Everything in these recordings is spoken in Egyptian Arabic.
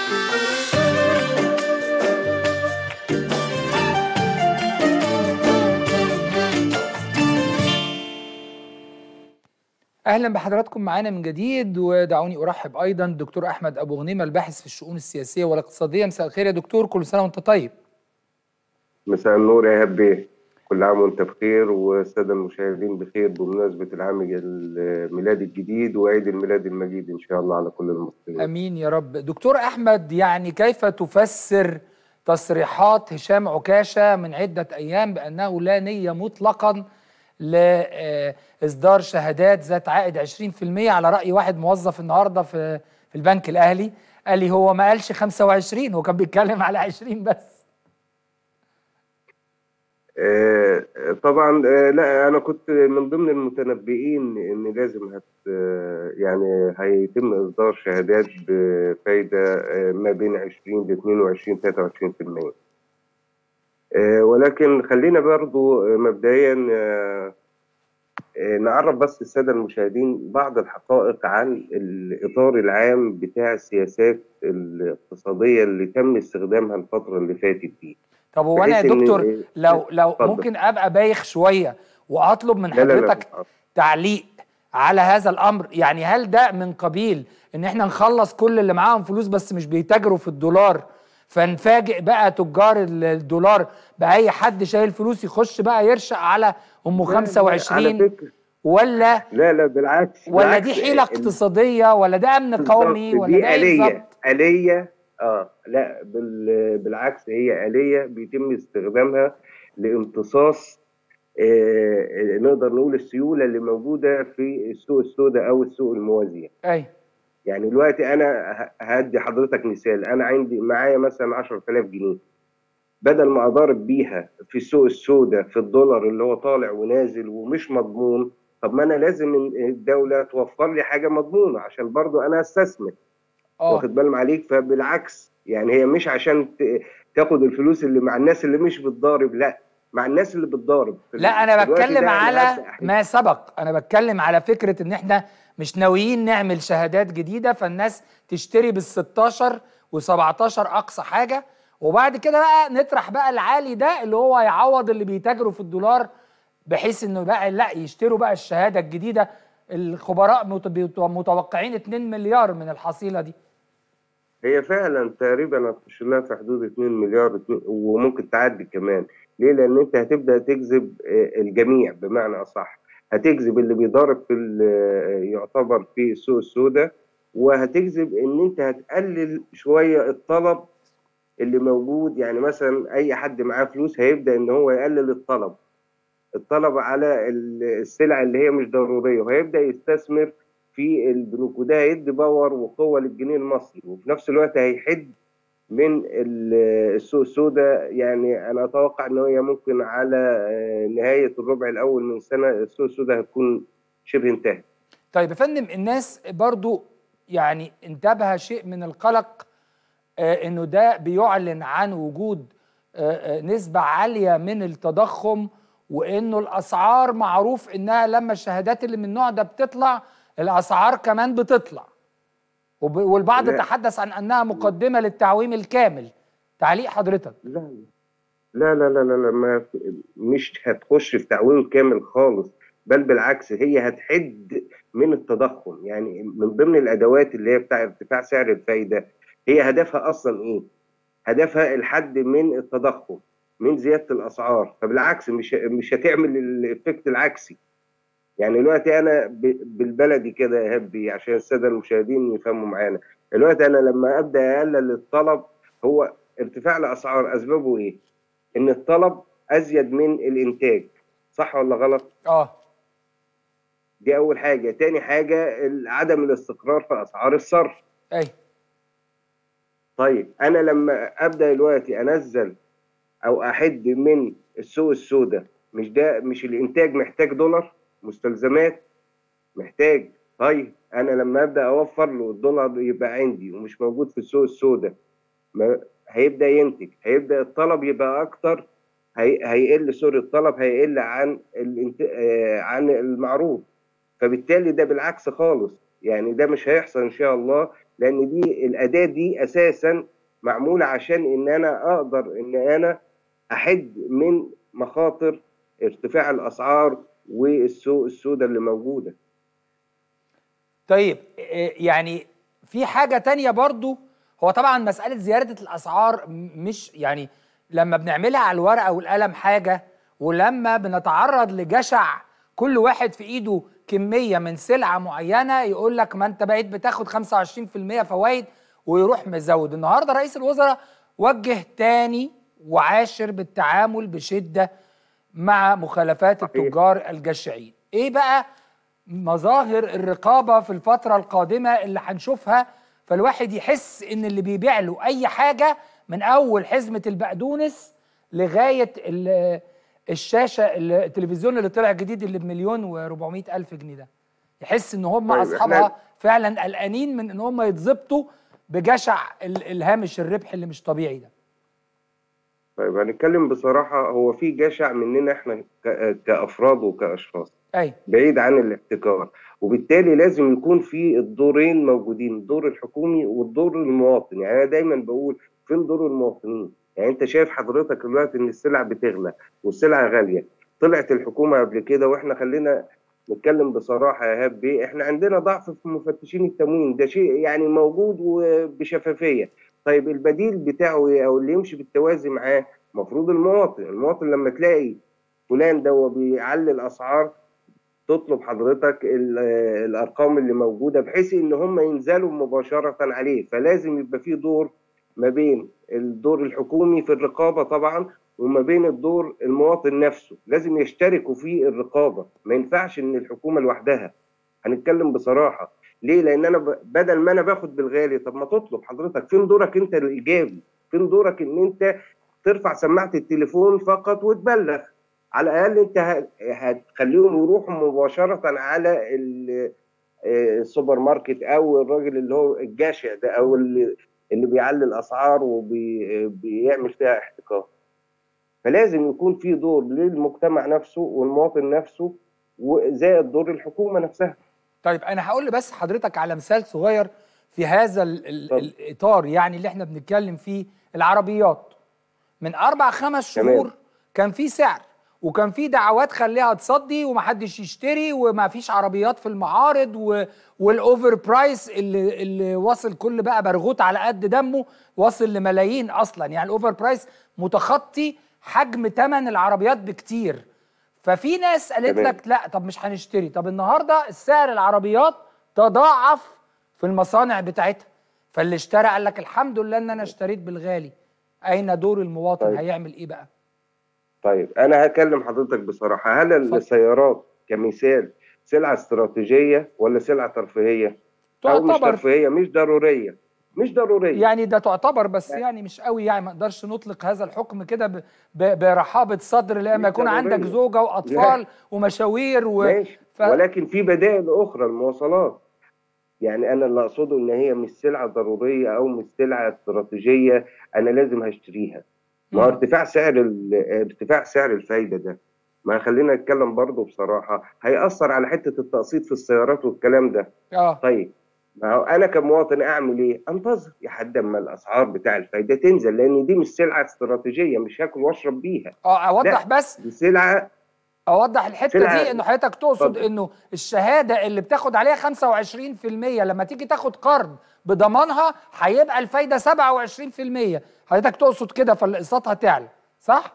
اهلا بحضراتكم معانا من جديد ودعوني ارحب ايضا دكتور احمد ابو غنيمه الباحث في الشؤون السياسيه والاقتصاديه مساء الخير يا دكتور كل سنه وانت طيب مساء النور يا هبي كل عام وانت بخير والساده المشاهدين بخير بمناسبه العام الميلادي الجديد وعيد الميلاد المجيد ان شاء الله على كل المصريين امين يا رب دكتور احمد يعني كيف تفسر تصريحات هشام عكاشه من عده ايام بانه لا نيه مطلقا لاصدار شهادات ذات عائد 20% على راي واحد موظف النهارده في في البنك الاهلي قال لي هو ما قالش 25 هو كان بيتكلم على 20 بس آه طبعا آه لا انا كنت من ضمن المتنبئين ان لازم هت يعني هيتم اصدار شهادات بفايده آه ما بين 20 ل 22 23% ولكن خلينا برضو مبدئيا نعرف بس الساده المشاهدين بعض الحقائق عن الاطار العام بتاع السياسات الاقتصاديه اللي تم استخدامها الفتره اللي فاتت دي طب هو انا يا دكتور لو لو فضل. ممكن ابقى بايخ شويه واطلب من حضرتك لا لا لا. تعليق على هذا الامر يعني هل ده من قبيل ان احنا نخلص كل اللي معاهم فلوس بس مش بيتاجروا في الدولار فنفاجئ بقى تجار الدولار باي حد شايل فلوس يخش بقى يرشق على ام 25 ولا لا لا بالعكس ولا بالعكس دي حيله اقتصاديه ولا ده امن قومي ولا دي ده آلية آلية اه لا بالعكس هي آلية بيتم استخدامها لامتصاص آه نقدر نقول السيوله اللي موجوده في السوق السوداء او السوق الموازيه. ايوه يعني دلوقتي انا هدي حضرتك مثال انا عندي معايا مثلا 10000 جنيه بدل ما اضارب بيها في السوق السوداء في الدولار اللي هو طالع ونازل ومش مضمون طب ما انا لازم الدوله توفر لي حاجه مضمونه عشان برضو انا استثمر اه واخد بالك عليك فبالعكس يعني هي مش عشان تاخد الفلوس اللي مع الناس اللي مش بتضارب لا مع الناس اللي بتضارب لا انا بتكلم على ما سبق انا بتكلم على فكره ان احنا مش ناويين نعمل شهادات جديده فالناس تشتري بال 16 و17 اقصى حاجه وبعد كده بقى نطرح بقى العالي ده اللي هو يعوض اللي بيتاجروا في الدولار بحيث انه بقى لا يشتروا بقى الشهاده الجديده الخبراء متوقعين 2 مليار من الحصيله دي هي فعلا تقريبا هتخش لها في حدود 2 مليار وممكن تعدي كمان ليه؟ لان انت هتبدا تجذب الجميع بمعنى اصح هتجذب اللي بيضارب في يعتبر في السوق السوداء وهتجذب ان انت هتقلل شويه الطلب اللي موجود يعني مثلا اي حد معاه فلوس هيبدا ان هو يقلل الطلب الطلب على السلع اللي هي مش ضروريه وهيبدا يستثمر في البنوك وده هيدي باور وقوه للجنيه المصري وفي نفس الوقت هيحد من السوق السوداء يعني انا اتوقع ان هي ممكن على نهايه الربع الاول من السنه السوق السوداء هتكون شبه انتهت. طيب يا فندم الناس برضو يعني انتابها شيء من القلق آه انه ده بيعلن عن وجود آه آه نسبه عاليه من التضخم وانه الاسعار معروف انها لما الشهادات اللي من النوع ده بتطلع الاسعار كمان بتطلع. والبعض لا. تحدث عن انها مقدمه للتعويم الكامل تعليق حضرتك لا لا لا لا لا, لا ما مش هتخش في تعويم كامل خالص بل بالعكس هي هتحد من التضخم يعني من ضمن الادوات اللي هي بتاع ارتفاع سعر الفايده هي هدفها اصلا ايه هدفها الحد من التضخم من زياده الاسعار فبالعكس مش مش هتعمل الافكت العكسي يعني دلوقتي انا بالبلدي كده يا هبي عشان الساده المشاهدين يفهموا معانا دلوقتي انا لما ابدا اقلل الطلب هو ارتفاع الاسعار اسبابه ايه؟ ان الطلب ازيد من الانتاج صح ولا غلط؟ اه دي اول حاجه، تاني حاجه عدم الاستقرار في اسعار الصرف اي طيب انا لما ابدا دلوقتي انزل او احد من السوق السوداء مش ده مش الانتاج محتاج دولار مستلزمات محتاج طيب انا لما ابدا اوفر له الدولار يبقى عندي ومش موجود في السوق السوداء هيبدا ينتج هيبدا الطلب يبقى اكتر هي... هيقل سوري الطلب هيقل عن الانت... آه عن المعروض فبالتالي ده بالعكس خالص يعني ده مش هيحصل ان شاء الله لان دي الاداه دي اساسا معموله عشان ان انا اقدر ان انا احد من مخاطر ارتفاع الاسعار والسوق السوداء اللي موجوده طيب إيه يعني في حاجه تانية برضو هو طبعا مساله زياده الاسعار م- مش يعني لما بنعملها على الورقه والقلم حاجه ولما بنتعرض لجشع كل واحد في ايده كميه من سلعه معينه يقول لك ما انت بقيت بتاخد 25% فوائد ويروح مزود النهارده رئيس الوزراء وجه تاني وعاشر بالتعامل بشده مع مخالفات صحيح. التجار الجشعين ايه بقى مظاهر الرقابه في الفتره القادمه اللي هنشوفها فالواحد يحس ان اللي بيبيع له اي حاجه من اول حزمه البقدونس لغايه ال- الشاشه التلفزيون اللي طلع جديد اللي بمليون و400 الف جنيه ده يحس ان هم طيب، اصحابها إحنا- فعلا قلقانين من ان هم يتظبطوا بجشع ال- الهامش الربح اللي مش طبيعي ده طيب هنتكلم بصراحه هو في جشع مننا احنا ك- كافراد وكاشخاص اي بعيد عن الاحتكار وبالتالي لازم يكون في الدورين موجودين الدور الحكومي والدور المواطن يعني انا دايما بقول فين دور المواطنين يعني انت شايف حضرتك دلوقتي ان السلع بتغلى والسلع غاليه طلعت الحكومه قبل كده واحنا خلينا نتكلم بصراحه يا هاب بيه احنا عندنا ضعف في مفتشين التموين ده شيء يعني موجود وبشفافيه طيب البديل بتاعه ايه او اللي يمشي بالتوازي معاه المفروض المواطن المواطن لما تلاقي فلان ده هو بيعلي الاسعار تطلب حضرتك ال- الارقام اللي موجوده بحيث ان هم ينزلوا مباشره عليه فلازم يبقى في دور ما بين الدور الحكومي في الرقابه طبعا وما بين الدور المواطن نفسه لازم يشتركوا في الرقابه ما ينفعش ان الحكومه لوحدها هنتكلم بصراحه ليه لان انا ب... بدل ما انا باخد بالغالي طب ما تطلب حضرتك فين دورك انت الايجابي فين دورك ان انت ترفع سماعه التليفون فقط وتبلغ على الاقل انت ه- هتخليهم يروحوا مباشره على ال- آه، السوبر ماركت او الراجل اللي هو الجاشع ده او اللي اللي بيعلي الاسعار وبيعمل فيها احتكار فلازم يكون في دور للمجتمع نفسه والمواطن نفسه وزائد دور الحكومه نفسها طيب انا هقول بس حضرتك على مثال صغير في هذا ال ال اتفضل. الاطار يعني اللي احنا بنتكلم فيه العربيات من اربع خمس تمام. شهور كان في سعر وكان في دعوات خليها تصدي ومحدش يشتري وما فيش عربيات في المعارض و... والاوفر برايس اللي اللي واصل كل بقى برغوت على قد دمه واصل لملايين اصلا يعني الاوفر برايس متخطي حجم ثمن العربيات بكتير ففي ناس قالت تمام. لك لا طب مش هنشتري طب النهارده السعر العربيات تضاعف في المصانع بتاعتها فاللي اشترى قال لك الحمد لله ان انا اشتريت بالغالي اين دور المواطن طيب. هيعمل ايه بقى طيب انا هكلم حضرتك بصراحه هل اتفضل. السيارات كمثال سلعه استراتيجيه ولا سلعه ترفيهيه او مش تعتبر ترفيهيه مش ضروريه مش ضروريه يعني ده تعتبر بس يعني مش قوي يعني ما نقدرش نطلق هذا الحكم كده ب- ب- برحابه صدر لما يكون ضرورية. عندك زوجه واطفال ومشاوير و... ماشي ف... ولكن في بدائل اخرى المواصلات يعني انا اللي اقصده ان هي مش سلعه ضروريه او مش سلعه استراتيجيه انا لازم هشتريها ما هو مم. ارتفاع سعر ال- ارتفاع سعر الفايده ده ما خلينا نتكلم برضه بصراحه هيأثر على حته التقسيط في السيارات والكلام ده اه طيب ما هو انا كمواطن اعمل ايه؟ انتظر لحد اما الاسعار بتاع الفايده تنزل لان دي مش سلعه استراتيجيه مش هاكل واشرب بيها اه اوضح بس دي سلعه اوضح الحته سلعة- دي انه حضرتك تقصد اتفضل. انه الشهاده اللي بتاخد عليها 25% لما تيجي تاخد قرض بضمانها هيبقى الفايده 27% حضرتك تقصد كده فالاقساط هتعلى صح؟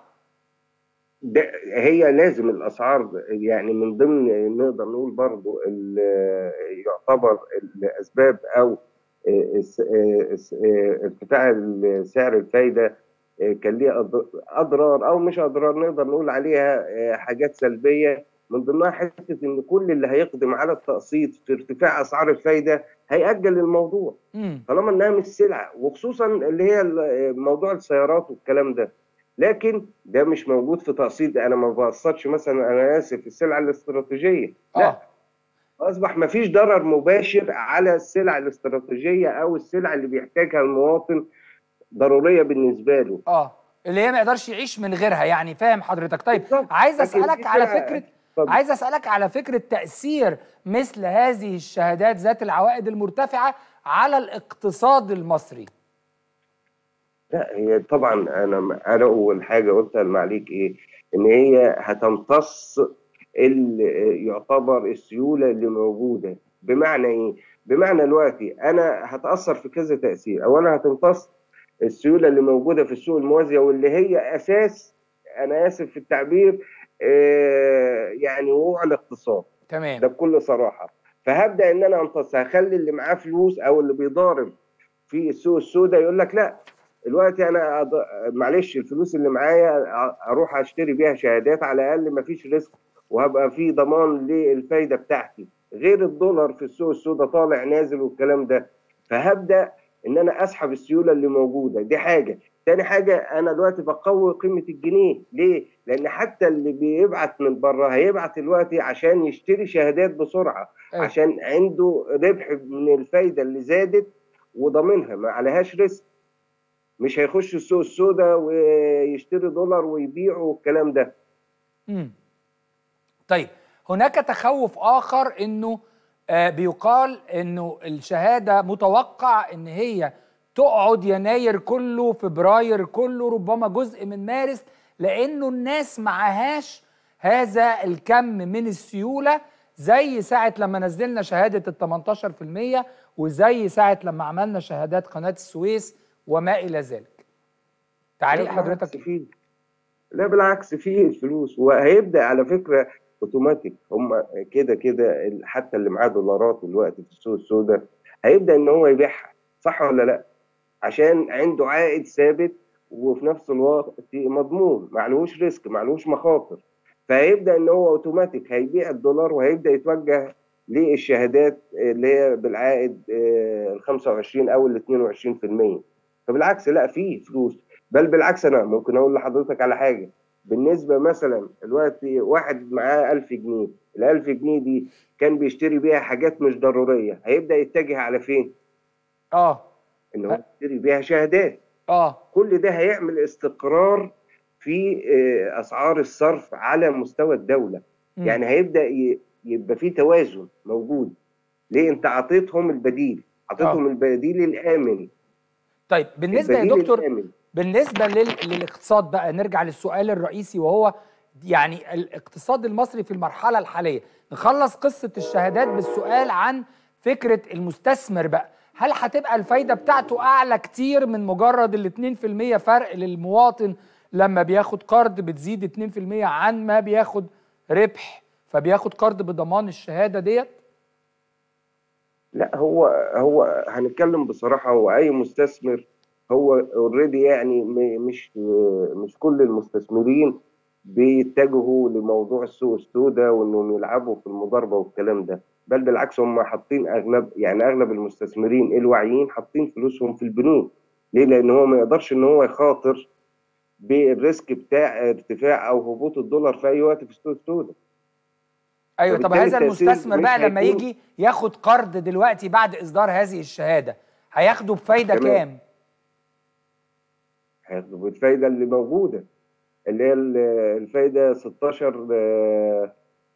ده هي لازم الاسعار يعني من ضمن نقدر نقول برضو ال- يعتبر الاسباب او الس- الس- ارتفاع سعر الفايده كان ليها أض- اضرار او مش اضرار نقدر نقول عليها حاجات سلبيه من ضمنها حته ان كل اللي هيقدم على التقسيط في ارتفاع اسعار الفايده هيأجل الموضوع امم طالما انها مش سلعه وخصوصا اللي هي ال- موضوع السيارات والكلام ده لكن ده مش موجود في تقسيط انا ما بقسطش مثلا انا اسف السلعه الاستراتيجيه لا اه اصبح ما فيش ضرر مباشر على السلع الاستراتيجيه او السلع اللي بيحتاجها المواطن ضروريه بالنسبه له اه اللي هي ما يقدرش يعيش من غيرها يعني فاهم حضرتك طيب بالظبط. عايز لكن اسالك في على سلع- فكره طب. عايز اسالك على فكره تاثير مثل هذه الشهادات ذات العوائد المرتفعه على الاقتصاد المصري لا هي طبعا انا انا اول حاجه قلتها المعليك ايه ان هي هتمتص اللي يعتبر السيوله اللي موجوده بمعنى ايه بمعنى دلوقتي انا هتاثر في كذا تاثير اولا هتمتص السيوله اللي موجوده في السوق الموازيه واللي هي اساس انا اسف في التعبير آه يعني وقوع الاقتصاد تمام ده بكل صراحه فهبدا ان انا امتص هخلي اللي معاه فلوس او اللي بيضارب في السوق السوداء يقول لك لا دلوقتي انا أض... معلش الفلوس اللي معايا اروح اشتري بيها شهادات على الاقل ما فيش ريسك وهبقى في ضمان للفايده بتاعتي غير الدولار في السوق السوداء طالع نازل والكلام ده فهبدا ان انا اسحب السيوله اللي موجوده دي حاجه تاني حاجه انا دلوقتي بقوي قيمه الجنيه ليه لان حتى اللي بيبعت من بره هيبعت دلوقتي عشان يشتري شهادات بسرعه أيه. عشان عنده ربح من الفايده اللي زادت وضامنها ما عليهاش ريسك مش هيخش السوق السوداء ويشتري دولار ويبيعه والكلام ده امم طيب هناك تخوف اخر انه آه بيقال انه الشهاده متوقع ان هي تقعد يناير كله فبراير كله ربما جزء من مارس لانه الناس معهاش هذا الكم من السيوله زي ساعه لما نزلنا شهاده ال 18% وزي ساعه لما عملنا شهادات قناه السويس وما الى ذلك. تعليق حضرتك فيه لا بالعكس فيه الفلوس وهيبدا على فكره اوتوماتيك هم كده كده حتى اللي معاه دولارات دلوقتي في السوق السوداء هيبدا ان هو يبيعها صح ولا لا؟ عشان عنده عائد ثابت وفي نفس الوقت مضمون معلوش ريسك معلوش مخاطر فهيبدا ان هو اوتوماتيك هيبيع الدولار وهيبدا يتوجه للشهادات اللي هي بالعائد ال 25 او ال 22% فبالعكس لا في فلوس بل بالعكس انا ممكن اقول لحضرتك على حاجه بالنسبه مثلا دلوقتي واحد معاه 1000 جنيه ال 1000 جنيه دي كان بيشتري بيها حاجات مش ضروريه هيبدا يتجه على فين؟ اه ان هو يشتري بيها شهادات اه كل ده هيعمل استقرار في اسعار الصرف على مستوى الدوله م. يعني هيبدا يبقى في توازن موجود ليه انت عطيتهم البديل عطيتهم آه. البديل الامن طيب بالنسبه يا دكتور الآمن. بالنسبه لل... للاقتصاد بقى نرجع للسؤال الرئيسي وهو يعني الاقتصاد المصري في المرحله الحاليه نخلص قصه الشهادات بالسؤال عن فكره المستثمر بقى هل هتبقى الفايده بتاعته اعلى كتير من مجرد ال 2% فرق للمواطن لما بياخد قرض بتزيد 2% عن ما بياخد ربح فبياخد قرض بضمان الشهاده ديت لا هو هو هنتكلم بصراحه هو اي مستثمر هو اوريدي يعني مش مش كل المستثمرين بيتجهوا لموضوع السوق السوداء وانهم يلعبوا في المضاربه والكلام ده بل بالعكس هم حاطين اغلب يعني اغلب المستثمرين الواعيين حاطين فلوسهم في البنوك ليه؟ لان هو ما يقدرش ان هو يخاطر بالريسك بتاع ارتفاع او هبوط الدولار في اي وقت في السوق السوداء ايوه طب هذا المستثمر بقى لما يجي ياخد قرض دلوقتي بعد اصدار هذه الشهاده هياخده بفايده تمام. كام؟ هياخده بالفايده اللي موجوده اللي هي الفايده 16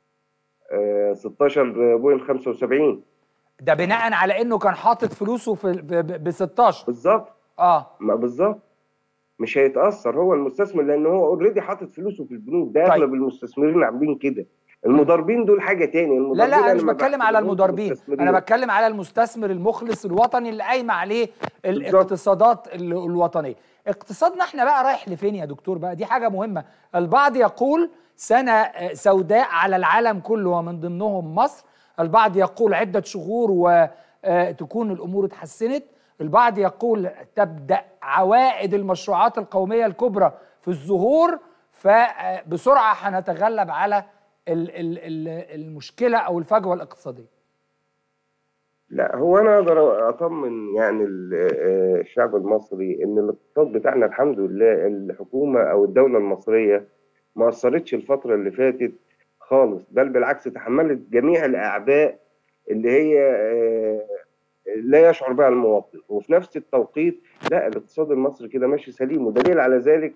16.75 ده بناء على انه كان حاطط فلوسه في ب 16 بالظبط اه ما بالظبط مش هيتاثر هو المستثمر لان هو اوريدي حاطط فلوسه في البنوك ده اغلب طيب. المستثمرين عاملين كده المضاربين دول حاجه تاني لا لا انا مش بتكلم على المضاربين انا بتكلم على المستثمر المخلص الوطني اللي قايمه عليه الاقتصادات الوطنيه اقتصادنا احنا بقى رايح لفين يا دكتور بقى دي حاجه مهمه البعض يقول سنه سوداء على العالم كله ومن ضمنهم مصر البعض يقول عده شهور وتكون الامور اتحسنت البعض يقول تبدا عوائد المشروعات القوميه الكبرى في الظهور فبسرعه هنتغلب على المشكله او الفجوه الاقتصاديه لا هو انا اقدر اطمن يعني الشعب المصري ان الاقتصاد بتاعنا الحمد لله الحكومه او الدوله المصريه ما اثرتش الفتره اللي فاتت خالص بل بالعكس تحملت جميع الاعباء اللي هي لا يشعر بها المواطن وفي نفس التوقيت لا الاقتصاد المصري كده ماشي سليم ودليل على ذلك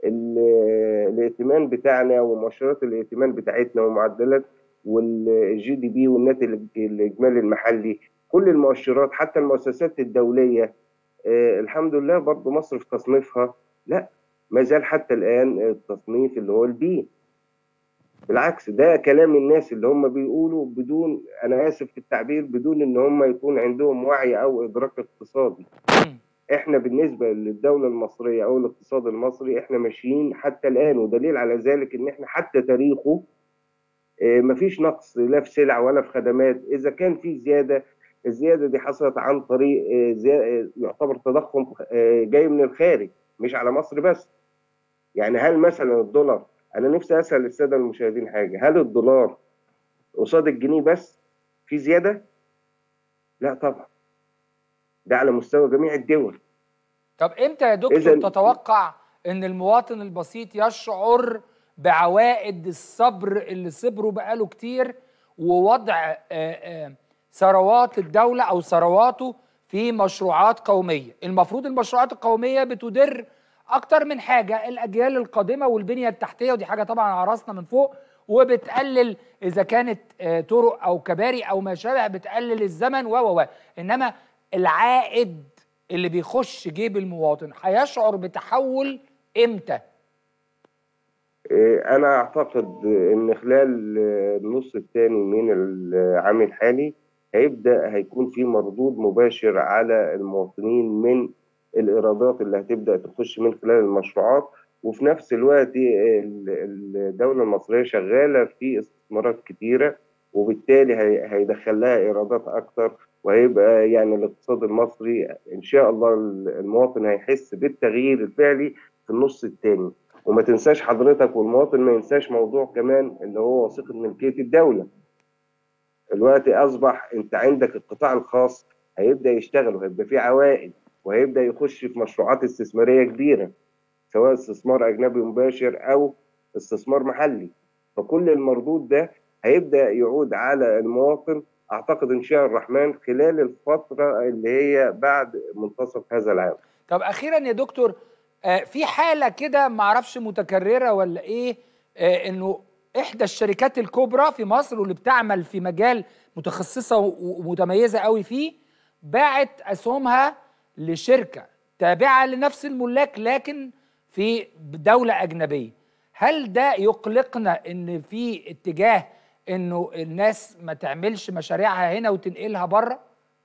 ال- الائتمان بتاعنا ومؤشرات الائتمان بتاعتنا ومعدلات والجي دي بي والناتج الاجمالي المحلي كل المؤشرات حتى المؤسسات الدوليه آه، الحمد لله برضو مصر في تصنيفها لا ما زال حتى الان التصنيف اللي هو البي بالعكس ده كلام الناس اللي هم بيقولوا بدون انا اسف في التعبير بدون ان هم يكون عندهم وعي او ادراك اقتصادي مم. احنا بالنسبه للدوله المصريه او الاقتصاد المصري احنا ماشيين حتى الان ودليل على ذلك ان احنا حتى تاريخه آه، مفيش نقص لا في سلع ولا في خدمات اذا كان في زياده الزياده دي حصلت عن طريق آه، زي- آه، يعتبر تضخم آه، جاي من الخارج مش على مصر بس يعني هل مثلا الدولار انا نفسي اسال الساده المشاهدين حاجه هل الدولار قصاد الجنيه بس في زياده لا طبعا ده على مستوى جميع الدول طب امتى يا دكتور إذن- تتوقع ان المواطن البسيط يشعر بعوائد الصبر اللي صبره بقاله كتير ووضع آه، آه، ثروات الدولة أو ثرواته في مشروعات قومية المفروض المشروعات القومية بتدر أكتر من حاجة الأجيال القادمة والبنية التحتية ودي حاجة طبعا على راسنا من فوق وبتقلل إذا كانت آه، طرق أو كباري أو ما شابه بتقلل الزمن و و و إنما العائد اللي بيخش جيب المواطن هيشعر بتحول إمتى؟ إيه، أنا أعتقد إن خلال النص الثاني من العام الحالي هيبدأ هيكون في مردود مباشر على المواطنين من الإيرادات اللي هتبدأ تخش من خلال المشروعات وفي نفس الوقت ال- الدولة المصرية شغالة في استثمارات كتيرة وبالتالي هي- هيدخل لها إيرادات أكتر وهيبقى يعني الاقتصاد المصري إن شاء الله المواطن هيحس بالتغيير الفعلي في النص الثاني وما تنساش حضرتك والمواطن ما ينساش موضوع كمان اللي هو وثيقه ملكيه الدوله. الوقت اصبح انت عندك القطاع الخاص هيبدا يشتغل وهيبقى فيه عوائد وهيبدا يخش في مشروعات استثماريه كبيره سواء استثمار اجنبي مباشر او استثمار محلي. فكل المردود ده هيبدا يعود على المواطن اعتقد ان شاء الرحمن خلال الفتره اللي هي بعد منتصف هذا العام. طب اخيرا يا دكتور آه، في حاله كده معرفش متكرره ولا ايه آه، انه احدى الشركات الكبرى في مصر واللي بتعمل في مجال متخصصه و- ومتميزه قوي فيه باعت اسهمها لشركه تابعه لنفس الملاك لكن في دوله اجنبيه هل ده يقلقنا ان في اتجاه انه الناس ما تعملش مشاريعها هنا وتنقلها بره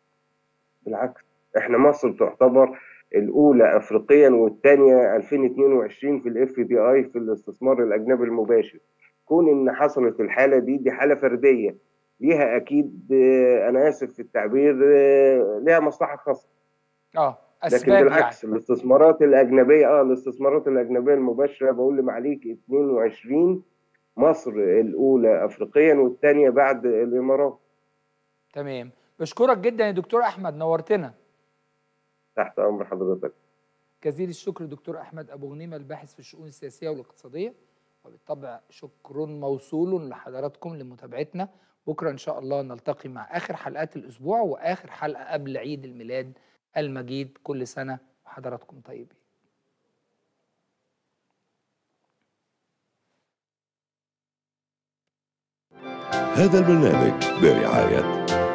بالعكس احنا مصر تعتبر الاولى افريقيا والثانيه 2022 في الاف دي اي في الاستثمار الاجنبي المباشر كون ان حصلت الحاله دي دي حاله فرديه ليها اكيد آه، انا اسف في التعبير آه، ليها مصلحه خاصه اه لكن اسباب بالعكس يعني الاستثمارات الاجنبيه اه الاستثمارات الاجنبيه المباشره بقول لمعاليك 22 مصر الاولى افريقيا والثانيه بعد الامارات تمام بشكرك جدا يا دكتور احمد نورتنا تحت امر حضرتك جزيل الشكر دكتور احمد ابو غنيمه الباحث في الشؤون السياسيه والاقتصاديه وبالطبع شكر موصول لحضراتكم لمتابعتنا بكره ان شاء الله نلتقي مع اخر حلقات الاسبوع واخر حلقه قبل عيد الميلاد المجيد كل سنه وحضراتكم طيبين هذا البرنامج برعاية